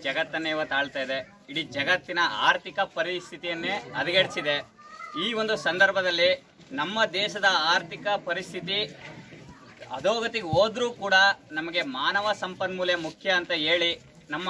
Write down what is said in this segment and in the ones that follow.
ಜಗತ್ತನ್ನೇ ಇವತ್ತು ಆಳ್ತಾ ಇದೆ ಇಡೀ ಜಗತ್ತಿನ ಆರ್ಥಿಕ ಪರಿಸ್ಥಿತಿಯನ್ನೇ ಹದಗೆಡಿಸಿದೆ ಈ ಒಂದು ಸಂದರ್ಭದಲ್ಲಿ ನಮ್ಮ ದೇಶದ ಆರ್ಥಿಕ ಪರಿಸ್ಥಿತಿ ಅಧೋಗತಿಗೆ ಹೋದ್ರೂ ಕೂಡ ನಮಗೆ ಮಾನವ ಸಂಪನ್ಮೂಲ ಮುಖ್ಯ ಅಂತ ಹೇಳಿ ನಮ್ಮ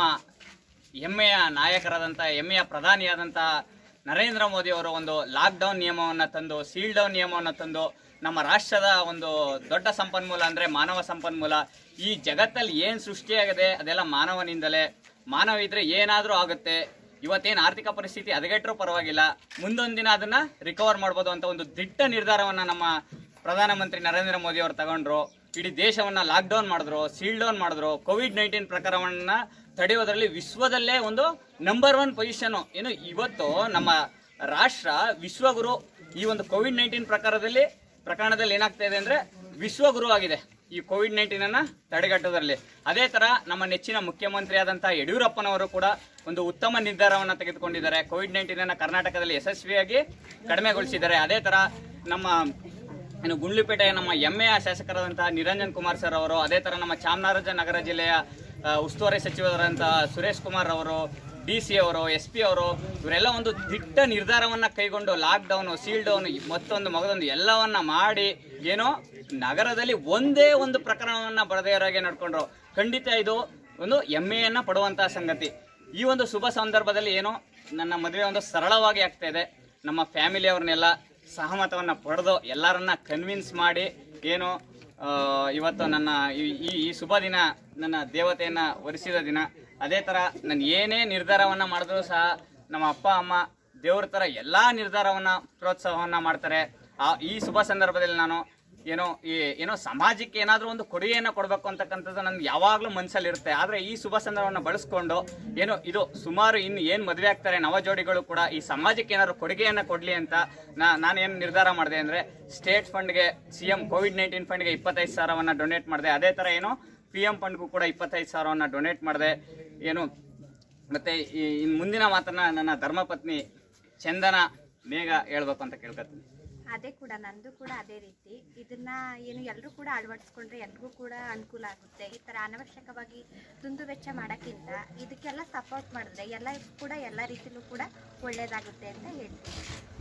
ಹೆಮ್ಮೆಯ ನಾಯಕರಾದಂಥ ಹೆಮ್ಮೆಯ ಪ್ರಧಾನಿಯಾದಂಥ ನರೇಂದ್ರ ಮೋದಿ ಅವರು ಒಂದು ಲಾಕ್ಡೌನ್ ನಿಯಮವನ್ನು ತಂದು ಸೀಲ್ ಡೌನ್ ನಿಯಮವನ್ನು ತಂದು ನಮ್ಮ ರಾಷ್ಟ್ರದ ಒಂದು ದೊಡ್ಡ ಸಂಪನ್ಮೂಲ ಅಂದರೆ ಮಾನವ ಸಂಪನ್ಮೂಲ ಈ ಜಗತ್ತಲ್ಲಿ ಏನು ಸೃಷ್ಟಿಯಾಗಿದೆ ಅದೆಲ್ಲ ಮಾನವನಿಂದಲೇ ಮಾನವ ಇದ್ರೆ ಏನಾದರೂ ಆಗುತ್ತೆ ಇವತ್ತೇನು ಆರ್ಥಿಕ ಪರಿಸ್ಥಿತಿ ಹದಗೆಟ್ಟರೂ ಪರವಾಗಿಲ್ಲ ಮುಂದೊಂದು ದಿನ ಅದನ್ನ ರಿಕವರ್ ಮಾಡ್ಬೋದು ಅಂತ ಒಂದು ದಿಟ್ಟ ನಿರ್ಧಾರವನ್ನ ನಮ್ಮ ಪ್ರಧಾನಮಂತ್ರಿ ನರೇಂದ್ರ ಮೋದಿ ಅವರು ತಗೊಂಡ್ರು ಇಡೀ ದೇಶವನ್ನ ಲಾಕ್ಡೌನ್ ಮಾಡಿದ್ರು ಸೀಲ್ ಡೌನ್ ಮಾಡಿದ್ರು ಕೋವಿಡ್ ನೈನ್ಟೀನ್ ಪ್ರಕರಣವನ್ನ ತಡೆಯೋದ್ರಲ್ಲಿ ವಿಶ್ವದಲ್ಲೇ ಒಂದು ನಂಬರ್ ಒನ್ ಪೊಸಿಷನ್ ಏನು ಇವತ್ತು ನಮ್ಮ ರಾಷ್ಟ್ರ ವಿಶ್ವಗುರು ಈ ಒಂದು ಕೋವಿಡ್ ನೈನ್ಟೀನ್ ಪ್ರಕಾರದಲ್ಲಿ ಪ್ರಕರಣದಲ್ಲಿ ಏನಾಗ್ತಾ ಇದೆ ಅಂದ್ರೆ ವಿಶ್ವಗುರು ಆಗಿದೆ ಈ ಕೋವಿಡ್ ನೈನ್ಟೀನ್ ಅನ್ನ ತಡೆಗಟ್ಟೋದ್ರಲ್ಲಿ ಅದೇ ತರ ನಮ್ಮ ನೆಚ್ಚಿನ ಮುಖ್ಯಮಂತ್ರಿ ಆದಂತಹ ಯಡಿಯೂರಪ್ಪನವರು ಕೂಡ ಒಂದು ಉತ್ತಮ ನಿರ್ಧಾರವನ್ನ ತೆಗೆದುಕೊಂಡಿದ್ದಾರೆ ಕೋವಿಡ್ ನೈನ್ಟೀನ್ ಅನ್ನ ಕರ್ನಾಟಕದಲ್ಲಿ ಯಶಸ್ವಿಯಾಗಿ ಕಡಿಮೆಗೊಳಿಸಿದ್ದಾರೆ ಅದೇ ತರ ನಮ್ಮ ಇನ್ನು ಗುಂಡ್ಲುಪೇಟೆಯ ನಮ್ಮ ಹೆಮ್ಮೆಯ ಶಾಸಕರಾದಂತಹ ನಿರಂಜನ್ ಕುಮಾರ್ ಸರ್ ಅವರು ಅದೇ ತರ ನಮ್ಮ ಚಾಮರಾಜನಗರ ಜಿಲ್ಲೆಯ ಆ, ಉಸ್ತುವಾರಿ ಸಚಿವರಾದಂತಹ ಸುರೇಶ್ ಕುಮಾರ್ ಅವರು ಡಿ ಸಿ ಅವರು ಎಸ್ ಪಿ ಅವರು ಇವರೆಲ್ಲ ಒಂದು ದಿಟ್ಟ ನಿರ್ಧಾರವನ್ನ ಕೈಗೊಂಡು ಲಾಕ್ ಡೌನ್ ಸೀಲ್ ಡೌನ್ ಮತ್ತೊಂದು ಮಗದೊಂದು ಎಲ್ಲವನ್ನ ಮಾಡಿ ಏನೋ ನಗರದಲ್ಲಿ ಒಂದೇ ಒಂದು ಪ್ರಕರಣವನ್ನ ಬರದೇರಾಗೆ ನಡ್ಕೊಂಡ್ರು ಖಂಡಿತ ಇದು ಒಂದು ಹೆಮ್ಮೆಯನ್ನ ಪಡುವಂತಹ ಸಂಗತಿ ಈ ಒಂದು ಶುಭ ಸಂದರ್ಭದಲ್ಲಿ ಏನೋ ನನ್ನ ಮದುವೆ ಒಂದು ಸರಳವಾಗಿ ಆಗ್ತಾ ಇದೆ ನಮ್ಮ ಫ್ಯಾಮಿಲಿಯವ್ರನ್ನೆಲ್ಲ ಸಹಮತವನ್ನ ಪಡೆದು ಎಲ್ಲರನ್ನ ಕನ್ವಿನ್ಸ್ ಮಾಡಿ ಏನು ಆ, ಇವತ್ತು ನನ್ನ ಈ- ಈ ಈ ಶುಭ ದಿನ ನನ್ನ ದೇವತೆಯನ್ನ ವರಿಸಿದ ದಿನ ಅದೇ ತರ ನಾನು ಏನೇ ನಿರ್ಧಾರವನ್ನ ಮಾಡಿದ್ರು ಸಹ ನಮ್ಮ ಅಪ್ಪ ಅಮ್ಮ ದೇವ್ರ ತರ ಎಲ್ಲಾ ನಿರ್ಧಾರವನ್ನ ಪ್ರೋತ್ಸಾಹವನ್ನ ಮಾಡ್ತಾರೆ ಆ ಈ ಶುಭ ಸಂದರ್ಭದಲ್ಲಿ ನಾನು ಏನೋ ಈ ಏನೋ ಸಮಾಜಕ್ಕೆ ಏನಾದ್ರೂ ಒಂದು ಕೊಡುಗೆಯನ್ನ ಕೊಡ್ಬೇಕು ಅಂತಕ್ಕಂಥದ್ದು ನನ್ಗೆ ಯಾವಾಗ್ಲೂ ಮನ್ಸಲ್ಲಿ ಇರುತ್ತೆ ಆದ್ರೆ ಈ ಶುಭ ಸಂದರ್ಭವನ್ನ ಬಳಸ್ಕೊಂಡು ಏನೋ ಇದು ಸುಮಾರು ಇನ್ನು ಏನ್ ಮದುವೆ ಆಗ್ತಾರೆ ನವ ಜೋಡಿಗಳು ಕೂಡ ಈ ಸಮಾಜಕ್ಕೆ ಏನಾದ್ರು ಕೊಡುಗೆಯನ್ನ ಕೊಡ್ಲಿ ಅಂತ ನಾ ನಾನೇನು ನಿರ್ಧಾರ ಮಾಡಿದೆ ಅಂದ್ರೆ ಸ್ಟೇಟ್ ಫಂಡ್ಗೆ ಸಿ ಎಂ ಕೋವಿಡ್ ನೈನ್ಟೀನ್ ಫಂಡ್ಗೆ ಇಪ್ಪತ್ತೈದು ಸಾವಿರವನ್ನ ಡೊನೇಟ್ ಮಾಡಿದೆ ಅದೇ ತರ ಏನು ಪಿ ಎಂ ಫಂಡ್ಗೂ ಕೂಡ ಇಪ್ಪತ್ತೈದು ಸಾವಿರವನ್ನ ಡೊನೇಟ್ ಮಾಡಿದೆ ಏನು ಮತ್ತೆ ಈ ಇನ್ ಮುಂದಿನ ಮಾತನ್ನ ನನ್ನ ಧರ್ಮಪತ್ನಿ ಚಂದನ ಬೇಗ ಹೇಳ್ಬೇಕು ಅಂತ ಕೇಳ್ಕೊತೀನಿ ಅದೇ ಕೂಡ ನಂದು ಕೂಡ ಅದೇ ರೀತಿ ಇದನ್ನ ಏನು ಎಲ್ಲರೂ ಕೂಡ ಅಳವಡಿಸ್ಕೊಂಡ್ರೆ ಎಲ್ರಿಗೂ ಕೂಡ ಅನುಕೂಲ ಆಗುತ್ತೆ ಈ ಥರ ಅನವಶ್ಯಕವಾಗಿ ದುಂದು ವೆಚ್ಚ ಮಾಡೋಕ್ಕಿಂತ ಇದಕ್ಕೆಲ್ಲ ಸಪೋರ್ಟ್ ಮಾಡಿದ್ರೆ ಎಲ್ಲ ಕೂಡ ಎಲ್ಲ ರೀತಿಲೂ ಕೂಡ ಒಳ್ಳೇದಾಗುತ್ತೆ ಅಂತ ಹೇಳ್ತೀನಿ